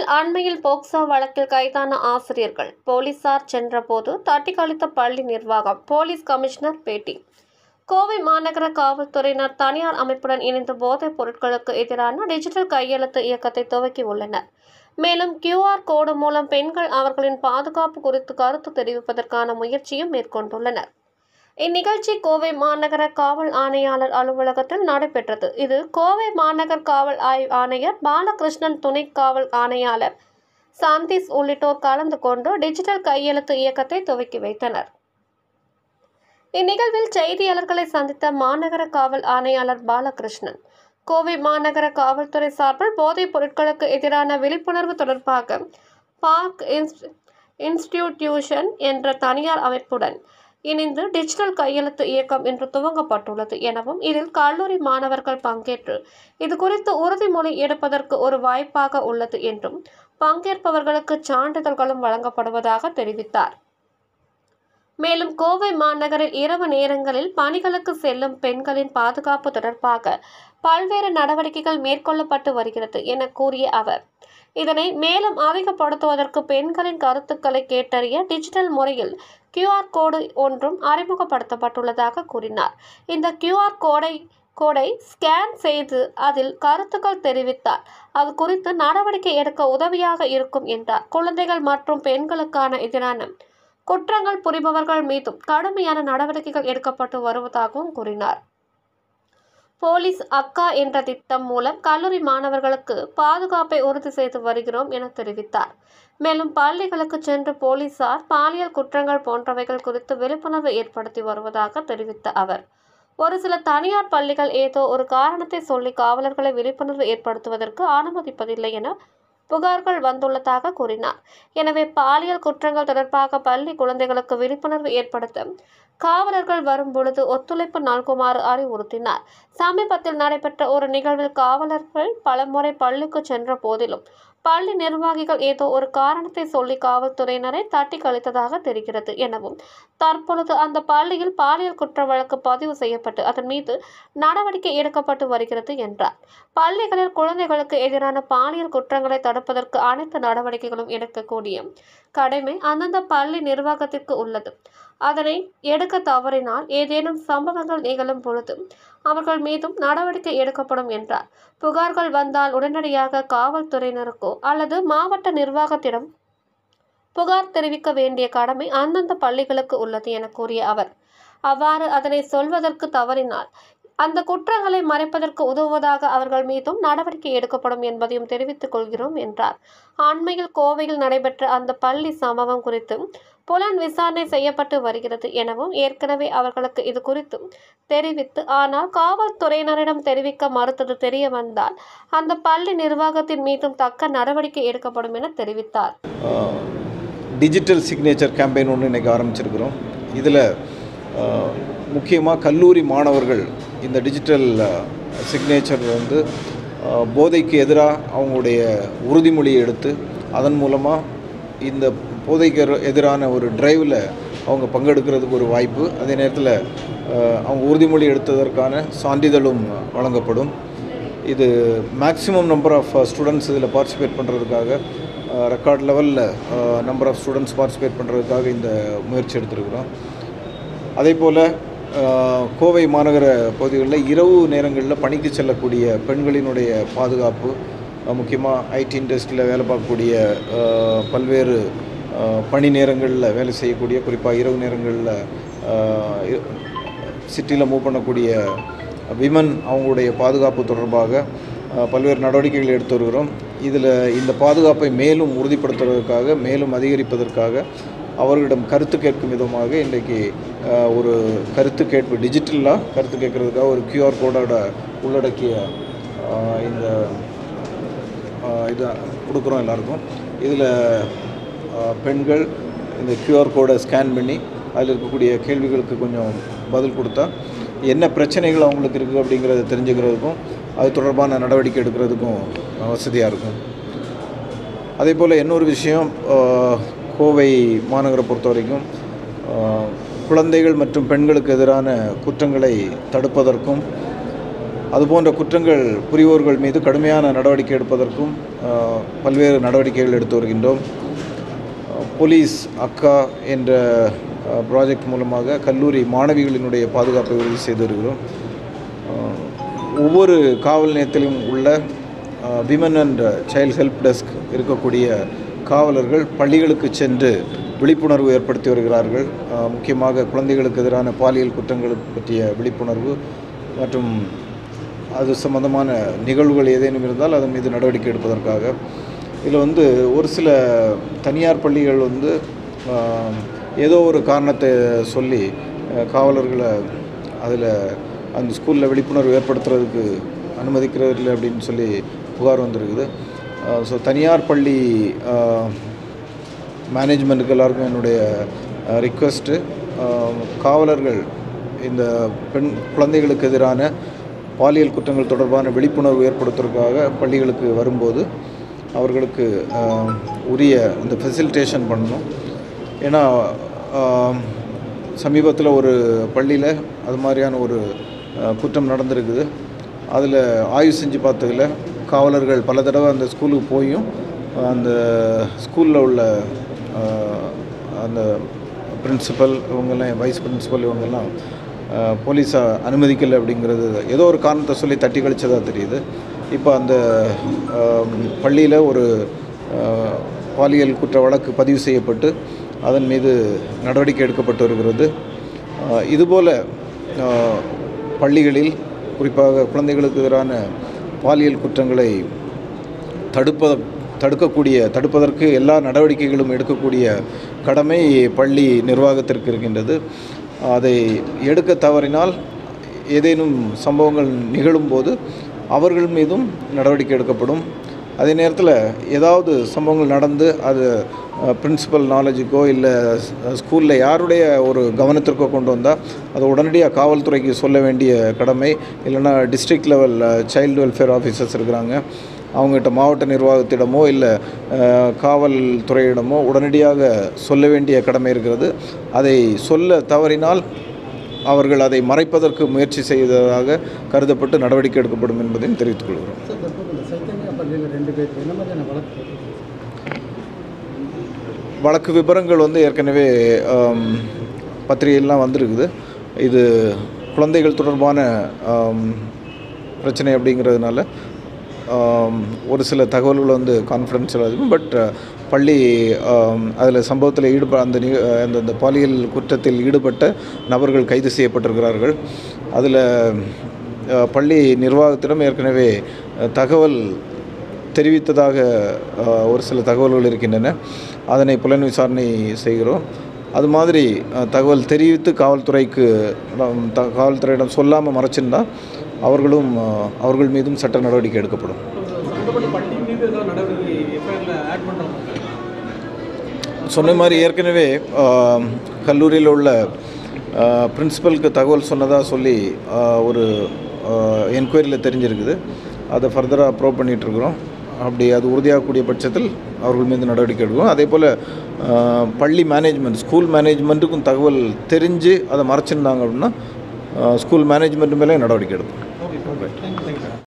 கோவையில் அண்மையில் போக்சோ வழக்கில் கைதான ஆசிரியர்கள் போலீசார் சென்றபோது தட்டி கழித்த பள்ளி நிர்வாகம் போலீஸ் கமிஷனர் பேட்டி கோவை மாநகர காவல்துறையினர் தனியார் அமைப்புடன் இணைந்து போதைப் பொருட்களுக்கு எதிரான டிஜிட்டல் கையெழுத்து இயக்கத்தை துவக்கி உள்ளனர் மேலும் கியூஆர் கோடு மூலம் பெண்கள் அவர்களின் பாதுகாப்பு குறித்து கருத்து தெரிவிப்பதற்கான முயற்சியும் மேற்கொண்டுள்ளனர் இந்நிகழ்ச்சி கோவை மாநகர காவல் ஆணையாளர் அலுவலகத்தில் நடைபெற்றது இது கோவை மாநகர் காவல் ஆய்- ஆணையர் பாலகிருஷ்ணன் துணை காவல் ஆணையாளர் சாந்தீஸ் உள்ளிட்டோர் கலந்து கொண்டு டிஜிட்டல் கையெழுத்து இயக்கத்தை துவக்கி வைத்தனர் இந்நிகழ்வில் செய்தியாளர்களை சந்தித்த மாநகர காவல் ஆணையாளர் பாலகிருஷ்ணன் கோவை மாநகர காவல்துறை சார்பில் போதைப் பொருட்களுக்கு எதிரான விழிப்புணர்வு தொடர்பாக பார்க் இன்ஸ்ட் இன்ஸ்டிடியூஷன் என்ற தனியார் அமைப்புடன் இணைந்து டிஜிட்டல் கையெழுத்து இயக்கம் இன்று துவங்கப்பட்டுள்ளது எனவும் இதில் கல்லூரி மாணவர்கள் பங்கேற்று இது குறித்து உறுதிமொழி எடுப்பதற்கு ஒரு வாய்ப்பாக உள்ளது என்றும் பங்கேற்பவர்களுக்கு சான்றிதழ்களும் வழங்கப்படுவதாக தெரிவித்தார் மேலும் கோவை மாநகரில் இரவு நேரங்களில் பணிகளுக்கு செல்லும் பெண்களின் பாதுகாப்பு தொடர்பாக பல்வேறு நடவடிக்கைகள் மேற்கொள்ளப்பட்டு வருகிறது என கூறிய அவர் இதனை மேலும் அதிகப்படுத்துவதற்கு பெண்களின் கருத்துக்களை கேட்டறிய டிஜிட்டல் முறையில் கியூஆர் கோடு ஒன்றும் அறிமுகப்படுத்தப்பட்டுள்ளதாக கூறினார் இந்த கியூஆர் கோடை கோடை ஸ்கேன் செய்து அதில் கருத்துக்கள் தெரிவித்தால் அது குறித்து நடவடிக்கை எடுக்க உதவியாக இருக்கும் என்றார் குழந்தைகள் மற்றும் பெண்களுக்கான எதிரான குற்றங்கள் புரிபவர்கள் மீதும் கடுமையான நடவடிக்கைகள் எடுக்கப்பட்டு வருவதாகவும் கூறினார் போலீஸ் அக்கா என்ற திட்டம் மூலம் கல்லூரி மாணவர்களுக்கு பாதுகாப்பை உறுதி செய்து வருகிறோம் என தெரிவித்தார் மேலும் பள்ளிகளுக்கு சென்று போலீசார் பாலியல் குற்றங்கள் போன்றவைகள் குறித்து விழிப்புணர்வு ஏற்படுத்தி வருவதாக தெரிவித்த அவர் ஒரு சில தனியார் பள்ளிகள் ஏதோ ஒரு காரணத்தை சொல்லி காவலர்களை விழிப்புணர்வு ஏற்படுத்துவதற்கு அனுமதிப்பதில்லை என புகார்கள் வந்துள்ளதாக கூறினார் எனவே பாலியல் குற்றங்கள் தொடர்பாக பள்ளி குழந்தைகளுக்கு விழிப்புணர்வு ஏற்படுத்த காவலர்கள் வரும் பொழுது ஒத்துழைப்பு நல்குமாறு அறிவுறுத்தினார் சமீபத்தில் நடைபெற்ற ஒரு நிகழ்வில் காவலர்கள் பலமுறை பள்ளிக்கு சென்ற போதிலும் பள்ளி நிர்வாகிகள் ஏதோ ஒரு காரணத்தை சொல்லி காவல்துறையினரை தட்டி கழித்ததாக தெரிகிறது எனவும் தற்பொழுது அந்த பள்ளியில் பாலியல் குற்ற வழக்கு பதிவு செய்யப்பட்டு அதன் மீது நடவடிக்கை எடுக்கப்பட்டு வருகிறது என்றார் பள்ளிகளில் குழந்தைகளுக்கு எதிரான பாலியல் குற்றங்களை தடுப்பதற்கு அனைத்து நடவடிக்கைகளும் எடுக்கக்கூடிய கடமை அந்தந்த பள்ளி நிர்வாகத்திற்கு உள்ளது அதனை எடுக்க தவறினால் ஏதேனும் சம்பவங்கள் நிகழும் பொழுது அவர்கள் மீதும் நடவடிக்கை எடுக்கப்படும் என்றார் புகார்கள் வந்தால் உடனடியாக காவல்துறையினருக்கோ அல்லது மாவட்ட நிர்வாகத்திடம் புகார் தெரிவிக்க வேண்டிய கடமை அந்தந்த பள்ளிகளுக்கு உள்ளது என கூறிய அவர் அவ்வாறு அதனை சொல்வதற்கு தவறினால் அந்த குற்றங்களை மறைப்பதற்கு உதவுவதாக அவர்கள் மீதும் நடவடிக்கை எடுக்கப்படும் என்பதையும் தெரிவித்துக் கொள்கிறோம் என்றார் அண்மையில் கோவையில் நடைபெற்ற அந்த பள்ளி சம்பவம் குறித்து புலன் விசாரணை செய்யப்பட்டு வருகிறது எனவும் ஏற்கனவே அவர்களுக்கு இது குறித்தும் தெரிவித்து ஆனால் காவல்துறையினரிடம் தெரிவிக்க மறுத்தது தெரிய வந்தால் அந்த பள்ளி நிர்வாகத்தின் மீதும் தக்க நடவடிக்கை எடுக்கப்படும் என தெரிவித்தார் டிஜிட்டல் சிக்னேச்சர் கேம்பெயின் ஒன்று இன்றைக்கி ஆரம்பிச்சிருக்கிறோம் இதில் முக்கியமாக கல்லூரி மாணவர்கள் இந்த டிஜிட்டல் சிக்னேச்சர் வந்து அஹ், போதைக்கு எதிராக அவங்களுடைய உறுதிமொழியை எடுத்து அதன் மூலமாக இந்த போதைக்கு எதிர- எதிரான ஒரு டிரைவில் அவங்க பங்கெடுக்கிறதுக்கு ஒரு வாய்ப்பு அதே நேரத்தில் அஹ், அவங்க உறுதிமொழி எடுத்ததற்கான சான்றிதழும் வழங்கப்படும் இது மேக்ஸிமம் நம்பர் ஆஃப் ஸ்டூடெண்ட்ஸ் இதில் பார்ட்டிசிபேட் பண்ணுறதுக்காக ரெக்கார்ட் லெவலில் நம்பர் ஆஃப் ஸ்டூடெண்ட்ஸ் பார்ட்டிசிபேட் பண்ணுறதுக்காக இந்த முயற்சி எடுத்திருக்கிறோம் அதே போல் கோவை மாநகர பகுதிகளில் இரவு நேரங்களில் பணிக்கு செல்லக்கூடிய பெண்களினுடைய பாதுகாப்பு முக்கியமாக ஐடி இண்டஸ்ட்ரியில் வேலை பார்க்கக்கூடிய அஹ், பல்வேறு அஹ், பணி நேரங்களில் வேலை செய்யக்கூடிய குறிப்பாக இரவு நேரங்களில் சிட்டியில் மூவ் பண்ணக்கூடிய விமன் அவங்களுடைய பாதுகாப்பு தொடர்பாக அஹ், பல்வேறு நடவடிக்கைகள் எடுத்து வருகிறோம் இதில் இந்த பாதுகாப்பை மேலும் உறுதிப்படுத்துவதற்காக மேலும் அதிகரிப்பதற்காக அவர்களிடம் கருத்து கேட்கும் விதமாக இன்றைக்கு அஹ், ஒரு கருத்து கேட்பு டிஜிட்டலாக கருத்து கேட்குறதுக்காக ஒரு கியூஆர் கோடோட உள்ளடக்கிய அஹ், இந்த அஹ், இதை கொடுக்குறோம் எல்லாருக்கும் இதில் பெண்கள் இந்த கியூஆர் கோடை ஸ்கேன் பண்ணி அதில் இருக்கக்கூடிய கேள்விகளுக்கு கொஞ்சம் பதில் கொடுத்தா என்ன பிரச்சனைகள் அவங்களுக்கு இருக்குது அப்படிங்கிறத தெரிஞ்சுக்கிறதுக்கும் அது தொடர்பான நடவடிக்கை எடுக்கிறதுக்கும் வசதியாக இருக்கும் அதே போல் இன்னொரு விஷயம் அஹ், கோவை மாநகரை பொறுத்த வரைக்கும் அஹ், குழந்தைகள் மற்றும் பெண்களுக்கு எதிரான குற்றங்களை தடுப்பதற்கும் அதுபோன்ற குற்றங்கள் புரிவோர்கள் மீது கடுமையான நடவடிக்கை எடுப்பதற்கும் அஹ், பல்வேறு நடவடிக்கைகள் எடுத்து வருகின்றோம் போலீஸ் அக்கா என்ற ப்ராஜெக்ட் மூலமாக கல்லூரி மாணவிகளினுடைய பாதுகாப்பை உறுதி செய்து வருகிறோம் அஹ், ஒவ்வொரு காவல் நிலையத்திலும் உள்ள women and child help desk இருக்கக்கூடிய காவலர்கள் பள்ளிகளுக்கு சென்று விழிப்புணர்வு ஏற்படுத்தி வருகிறார்கள் அஹ், முக்கியமாக குழந்தைகளுக்கு எதிரான பாலியல் குற்றங்கள் பற்றிய விழிப்புணர்வு மற்றும் அது சம்பந்தமான நிகழ்வுகள் ஏதேனும் இருந்தால் அதன் மீது நடவடிக்கை எடுப்பதற்காக இதில் வந்து ஒரு சில தனியார் பள்ளிகள் வந்து ஆஹ், ஏதோ ஒரு காரணத்தை சொல்லி ஆஹ், காவலர்களை அதில் அந்த ஸ்கூலில் விழிப்புணர்வு ஏற்படுத்துறதுக்கு அனுமதிக்கிறது இல்லை அப்படின்னு சொல்லி புகார் வந்திருக்குது ஸோ தனியார் பள்ளி மேனேஜ்மெண்ட்டுக்கு எல்லாருக்கும் என்னுடைய ரிக்வெஸ்ட்டு காவலர்கள் இந்த பெண் குழந்தைகளுக்கு எதிரான பாலியல் குற்றங்கள் தொடர்பான விழிப்புணர்வு ஏற்படுத்துவதற்காக பள்ளிகளுக்கு வரும்போது அவர்களுக்கு ஆஹ், உரிய அந்த ஃபெசிலிட்டேஷன் பண்ணணும் ஏன்னா சமீபத்தில் ஒரு பள்ளியில் அது மாதிரியான ஒரு ஆஹ், குற்றம் நடந்திருக்குது அதில் ஆய்வு செஞ்சு பார்த்ததில் காவலர்கள் பல தடவை அந்த ஸ்கூலுக்கு போயும் அந்த ஸ்கூலில் உள்ள ஆஹ், அந்த பிரின்சிபல் இவங்கெல்லாம் வைஸ் பிரின்சிபல் இவங்கெல்லாம் போலீஸை அனுமதிக்கலை அப்படிங்கிறது ஏதோ ஒரு காரணத்தை சொல்லி தட்டி கழிச்சதாக தெரியுது இப்போ அந்த பள்ளியில் ஒரு ஆஹ், பாலியல் குற்ற வழக்கு பதிவு செய்யப்பட்டு அதன் மீது நடவடிக்கை எடுக்கப்பட்டு வருகிறது ஆஹ், இதுபோல் ஆஹ், பள்ளிகளில் குறிப்பாக குழந்தைகளுக்கு எதிரான பாலியல் குற்றங்களை தடுப்ப தடுக்கக்கூடிய தடுப்பதற்கு எல்லா நடவடிக்கைகளும் எடுக்கக்கூடிய கடமை பள்ளி நிர்வாகத்திற்கு இருக்கின்றது அதை எடுக்க தவறினால் ஏதேனும் சம்பவங்கள் நிகழும்போது அவர்கள் மீதும் நடவடிக்கை எடுக்கப்படும் அதே நேரத்தில் ஏதாவது சம்பவங்கள் நடந்து அது பிரின்சிபல் நாலேஜுக்கோ இல்லை ஸ்கூலில் யாருடைய ஒரு கவனத்திற்கோ கொண்டு வந்தால் அதை உடனடியாக காவல்துறைக்கு சொல்ல வேண்டிய கடமை இல்லைன்னா district level child welfare officers இருக்கிறாங்க அவங்ககிட்ட மாவட்ட நிர்வாகத்திடமோ இல்லை அஹ், காவல்துறையிடமோ உடனடியாக சொல்ல வேண்டிய கடமை இருக்கிறது அதை சொல்ல தவறினால் அவர்கள் அதை மறைப்பதற்கு முயற்சி செய்ததாக கருதப்பட்டு நடவடிக்கை எடுக்கப்படும் என்பதையும் தெரிவித்துக் கொள்கிறோம் சார் தற்போது இந்த சைத்தன்யா பள்ளியில் ரெண்டு பேருக்கு என்ன மாதிரியான வழக்கு வழக்கு விவரங்கள் வந்து ஏற்கனவே ஆம், பத்திரிகையெல்லாம் வந்திருக்குது இது குழந்தைகள் தொடர்பான ஆம், பிரச்சனை அப்படிங்கிறதுனால ஆம், ஒரு சில தகவல்கள் வந்து கான்ஃபிடென்ஷியலாக இருக்கும் பட் பள்ளி அதில் சம்பவத்தில் ஈடுப அந்த நிக- அந்த அந்த பாலியல் குற்றத்தில் ஈடுபட்ட நபர்கள் கைது செய்யப்பட்டிருக்கிறார்கள் அதில் பள்ளி நிர்வாகத்திடம் ஏற்கனவே அஹ், தகவல் தெரிவித்ததாக அஹ், ஒரு சில தகவல்கள் இருக்கின்றன அதனை புலன் விசாரணை செய்கிறோம் அது மாதிரி அஹ், தகவல் தெரிவித்து காவல்துறைக்கு நாம் த காவல்துறையிடம் சொல்லாமல் மறைச்சிருந்தா அவர்களும் அஹ், அவர்கள் மீதும் சட்ட நடவடிக்கை எடுக்கப்படும் சம்மந்தப்பட்ட பள்ளி மீது ஏதாவது நடவடிக்கை எஃப்ஐஆரில் ஆட் பண்ணுறாங்க சொன்ன மாதிரி ஏற்கனவே ஆம், கல்லூரியில் உள்ள பிரின்சிபலுக்கு தகவல் சொன்னதாக சொல்லி ஆ, ஒரு என்கொயரியில் தெரிஞ்சிருக்குது அதை ஃபர்தராக ப்ரோவ் பண்ணிகிட்ருக்குறோம் அப்படி அது உறுதியாகக்கூடிய பட்சத்தில் அவர்கள் மீது நடவடிக்கை எடுக்கும் அதே போல் பள்ளி மேனேஜ்மெண்ட் ஸ்கூல் மேனேஜ்மெண்ட்டுக்கும் தகவல் தெரிஞ்சு அதை மறைச்சிருந்தாங்க அப்படின்னா ஸ்கூல் மேனேஜ்மெண்ட் மேலே நடவடிக்கை எடுப்போம் ஓகே ஓகே தேங்க்யூ தேங்க்யூ